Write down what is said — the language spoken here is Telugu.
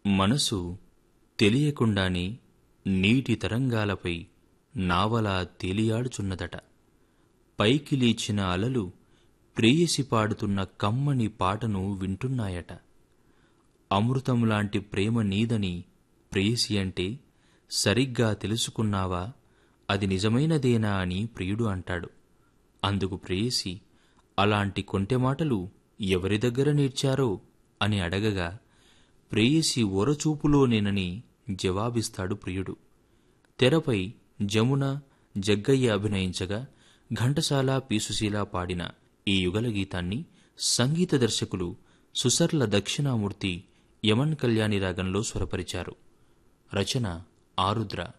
మనసు తెలియకుండానే నీటి తరంగాలపై నావలా తేలియాడుచున్నదట పైకి లేచిన అలలు ప్రేయసి పాడుతున్న కమ్మని పాటను వింటున్నాయట అమృతంలాంటి ప్రేమ నీదని ప్రేయసి అంటే సరిగ్గా తెలుసుకున్నావా అది నిజమైనదేనా అని ప్రియుడు అంటాడు అందుకు ప్రేయసి అలాంటి కొంటె మాటలు ఎవరి దగ్గర నేర్చారో అని అడగగా ప్రేయసి ఒరచూపులోనేనని జవాబిస్తాడు ప్రియుడు తెరపై జమున జగ్గయ్య అభినయించగా ఘంటసాల పీసుశీల పాడిన ఈ యుగల గీతాన్ని సంగీత దర్శకులు సుసర్ల దక్షిణామూర్తి యమన్ కళ్యాణి రాగంలో స్వరపరిచారు రచన ఆరుద్ర